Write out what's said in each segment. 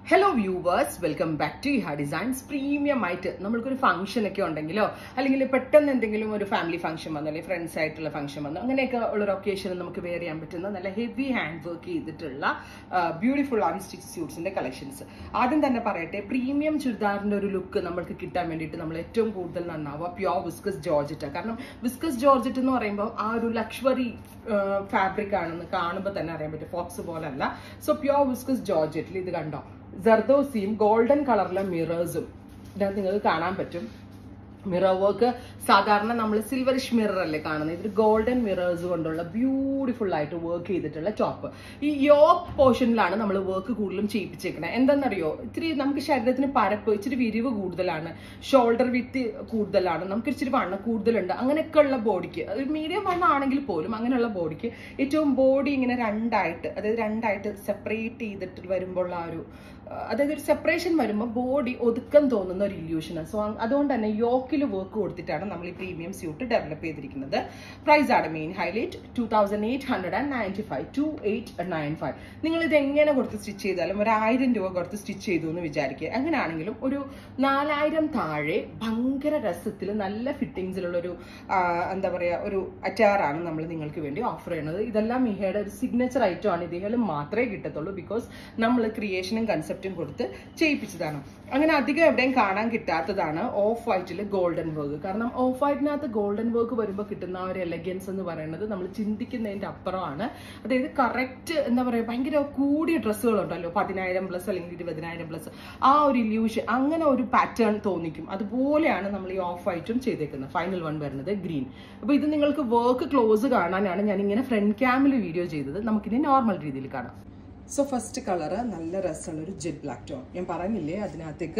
hello viewers welcome back to Iha designs premium ആയിട്ട് നമ്മൾക്കൊരു function ഒക്കെ ഉണ്ടെങ്കിലോ അല്ലെങ്കിൽ പെട്ടെന്ന് എന്തെങ്കിലും ഒരു ഫാമിലി ഫംഗ്ഷൻ വന്നോ അല്ലെങ്കിൽ ഫ്രണ്ട്സ് ആയിട്ടുള്ള ഫംഗ്ഷൻ വന്നോ അങ്ങനെയൊക്കെ ഉള്ളൊരു ഒക്കേഷനിൽ നമുക്ക് വെയർ ചെയ്യാൻ പറ്റുന്ന നല്ല ഹെവി ഹാൻഡ് വർക്ക് ചെയ്തിട്ടുള്ള ബ്യൂട്ടിഫുൾ അൺസ്റ്റിച്ച് സ്യൂട്ട്സിന്റെ കളക്ഷൻസ് ആദ്യം തന്നെ പറയട്ടെ പ്രീമിയം ചുരിദാറിന്റെ ഒരു ലുക്ക് നമ്മൾക്ക് കിട്ടാൻ വേണ്ടിയിട്ട് നമ്മൾ ഏറ്റവും കൂടുതൽ നന്നാവുക പ്യോർ വിസ്കസ് ജോർജറ്റ് കാരണം വിസ്കസ് ജോർജറ്റ് എന്ന് പറയുമ്പോൾ ആ ഒരു ലക്ഷറി ഫാബ്രിക് ആണെന്ന് കാണുമ്പോൾ തന്നെ അറിയാൻ പറ്റും ഫോക്സ് പോലല്ല സോ പ്യോർ വിസ്കസ് ജോർജറ്റിൽ ഇത് കണ്ടോ ജർദോസിയും ഗോൾഡൻ കളറിലെ മിറേഴ്സും ഇതിനകത്ത് നിങ്ങൾക്ക് കാണാൻ പറ്റും മിറർ വർക്ക് സാധാരണ നമ്മൾ സിൽവറിഷ് മിറർ അല്ലേ കാണുന്നത് ഇതൊരു ഗോൾഡൻ മിറേഴ്സ് കൊണ്ടുള്ള ബ്യൂട്ടിഫുൾ ആയിട്ട് വർക്ക് ചെയ്തിട്ടുള്ള ടോപ്പ് ഈ യോക്ക് പോർഷനിലാണ് നമ്മൾ വർക്ക് കൂടുതലും ചെയ്യിപ്പിച്ചേക്കുന്നത് എന്താണെന്നറിയോ ഇത്തിരി നമുക്ക് ശരീരത്തിന് പരപ്പ് ഇച്ചിരി വിരിവ് കൂടുതലാണ് ഷോൾഡർ വിത്ത് കൂടുതലാണ് നമുക്ക് ഇച്ചിരി വണ്ണം കൂടുതലുണ്ട് അങ്ങനെയൊക്കെ ഉള്ള ബോഡിക്ക് മീഡിയം വണ്ണം ആണെങ്കിൽ പോലും അങ്ങനെയുള്ള ബോഡിക്ക് ഏറ്റവും ബോഡി ഇങ്ങനെ രണ്ടായിട്ട് അതായത് രണ്ടായിട്ട് സെപ്പറേറ്റ് ചെയ്തിട്ട് വരുമ്പോൾ ആ ഒരു അതായത് ഒരു സെപ്പറേഷൻ വരുമ്പോൾ ബോഡി ഒതുക്കം തോന്നുന്ന ഒരു ഇല്യൂഷനാണ് സോ അതുകൊണ്ട് തന്നെ യോക്കിൽ വർക്ക് കൊടുത്തിട്ടാണ് നമ്മൾ ഈ പ്രീമിയം സ്യൂട്ട് ഡെവലപ്പ് ചെയ്തിരിക്കുന്നത് പ്രൈസ് ആണ് main highlight two thousand eight hundred and ninety five two eight nine five നിങ്ങൾ ഇത് എങ്ങനെ കൊടുത്ത് സ്റ്റിച്ച് ചെയ്താലും ഒരു ആയിരം രൂപ കൊടുത്ത് സ്റ്റിച്ച് ചെയ്തു എന്ന് വിചാരിക്കുക അങ്ങനെയാണെങ്കിലും ഒരു നാലായിരം താഴെ ഭയങ്കര രസത്തിൽ നല്ല ഫിറ്റിങ്സിലുള്ള ഒരു എന്താ പറയുക ഒരു അറ്റാറാണ് നമ്മൾ നിങ്ങൾക്ക് വേണ്ടി ഓഫർ ചെയ്യുന്നത് ഇതെല്ലാം മിഹയുടെ ഒരു സിഗ്നേച്ചർ ഐറ്റം ആണ് ഇതിലും മാത്രമേ കിട്ടത്തുള്ളൂ ബിക്കോസ് നമ്മൾ ക്രിയേഷനും കൺസെപ്റ്റും കൊടുത്ത് ചെയ്യിപ്പിച്ചതാണ് അങ്ങനെ അധികം എവിടെയും കാണാൻ കിട്ടാത്തതാണ് ഓഫ് വൈറ്റിൽ ഗോൾഡൻ വർക്ക് കാരണം ഓഫ് വൈറ്റിനകത്ത് ഗോൾഡൻ വർക്ക് വരുമ്പോൾ കിട്ടുന്ന ഒരു എലഗൻസ് എന്ന് പറയുന്നത് നമ്മൾ ചിന്തിക്കുന്നതിന്റെ അപ്പുറമാണ് അതായത് കറക്റ്റ് എന്താ പറയുക ഭയങ്കര കൂടിയ ഡ്രസ്സുകളുണ്ടല്ലോ പതിനായിരം പ്ലസ് അല്ലെങ്കിൽ ഇരുപതിനായിരം പ്ലസ് ആ ഒരു ഇല്യൂഷൻ അങ്ങനെ ഒരു പാറ്റേൺ തോന്നിക്കും അതുപോലെയാണ് നമ്മൾ ഈ ഓഫ് വൈറ്റും ചെയ്തേക്കുന്നത് ഫൈനൽ വൺ വരുന്നത് ഗ്രീൻ അപ്പോൾ ഇത് നിങ്ങൾക്ക് വർക്ക് ക്ലോസ് കാണാനാണ് ഞാൻ ഇങ്ങനെ ഫ്രണ്ട് ക്യാമിൽ വീഡിയോ ചെയ്തത് നമുക്കിനി നോർമൽ രീതിയിൽ കാണാം സോ ഫസ്റ്റ് കളറ് നല്ല രസമുള്ള ഒരു ജെറ്റ് ബ്ലാക്ക് ടോൺ ഞാൻ പറഞ്ഞില്ലേ അതിനകത്തേക്ക്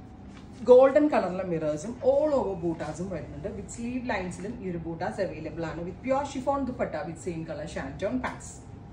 ഗോൾഡൻ കളറിലെ മിറേഴ്സും ഓൾ ഓവർ ബൂട്ടാസും വരുന്നുണ്ട് വിത്ത് സ്ലീവ് ലൈൻസിലും ഈ ഒരു ബൂട്ടാസ് അവൈലബിൾ ആണ് with pure chiffon dupatta with same colour shantoon pants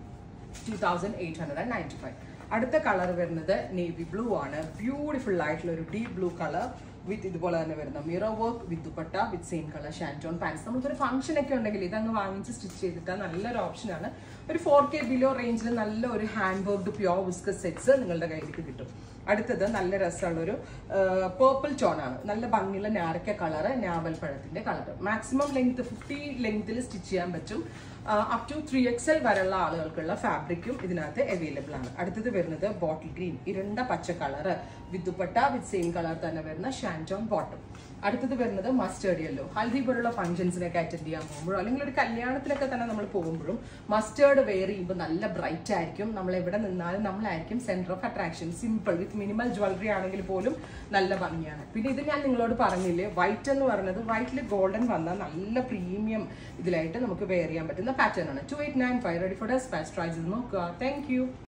two thousand eight hundred and ninety five അടുത്ത കളർ വരുന്നത് നേവി ബ്ലൂ ആണ് ബ്യൂട്ടിഫുൾ ആയിട്ടുള്ള ഒരു ഡീപ് ബ്ലൂ കളർ വിത്ത് ഇതുപോലെ തന്നെ വരുന്ന mirror work with dupatta with same colour shantoon pants നമുക്കൊരു function ഒക്കെ ഉണ്ടെങ്കിൽ ഇതങ്ങ് വാങ്ങിച്ച് സ്റ്റിച്ച് ചെയ്തിട്ട് നല്ലൊരു ഓപ്ഷനാണ് ഒരു ഫോർ കെ ബിലോ റേഞ്ചിൽ നല്ല ഒരു hand work pure viscose sets നിങ്ങളുടെ കയ്യിലേക്ക് കിട്ടും അടുത്തത് നല്ല രസമുള്ള ഒരു പേർപ്പിൾ ടോൺ ആണ് നല്ല ഭംഗിയുള്ള ഞാറക്ക കളറ് ഞാവൽ പഴത്തിന്റെ കളർ മാക്സിമം ലെങ്ത് ഫിഫ്റ്റി ലെങ്ത്തിൽ സ്റ്റിച്ച് ചെയ്യാൻ പറ്റും up to three X L വരെയുള്ള ആളുകൾക്കുള്ള ഫാബ്രിക്കും ഇതിനകത്ത് അവൈലബിൾ ആണ് അടുത്തത് വരുന്നത് ബോട്ടിൽ ഗ്രീൻ ഇരുണ്ട പച്ച colour with dupatta with same colour തന്നെ വരുന്ന ഷാൻറ്റോൺ ബോട്ടം അടുത്തത് വരുന്നത് മസ്റ്റേർഡ് യെല്ലോ ഹൽദി പോലുള്ള ഫംഗ്ഷൻസിനൊക്കെ അറ്റൻഡ് ചെയ്യാൻ പോകുമ്പോഴോ അല്ലെങ്കിൽ ഒരു കല്യാണത്തിലൊക്കെ തന്നെ നമ്മൾ പോകുമ്പോഴും മസ്റ്റേർഡ് വെയർ ചെയ്യുമ്പോൾ നല്ല ബ്രൈറ്റ് ആയിരിക്കും നമ്മൾ എവിടെ നിന്നാലും നമ്മളായിരിക്കും centre of attraction simple with minimal jewellery ആണെങ്കിൽ പോലും നല്ല ഭംഗിയാണ് പിന്നെ ഇത് ഞാൻ നിങ്ങളോട് പറഞ്ഞില്ലേ വൈറ്റ് എന്ന് പറയുന്നത് വൈറ്റിൽ ഗോൾഡൻ വന്ന നല്ല പ്രീമിയം ഇതിലായിട്ട് നമുക്ക് വെയർ ചെയ്യാൻ പറ്റുന്ന പാറ്റേൺ ആണ് two eight nine five ready for does fast try ചെയ്ത് നോക്കുക താങ്ക്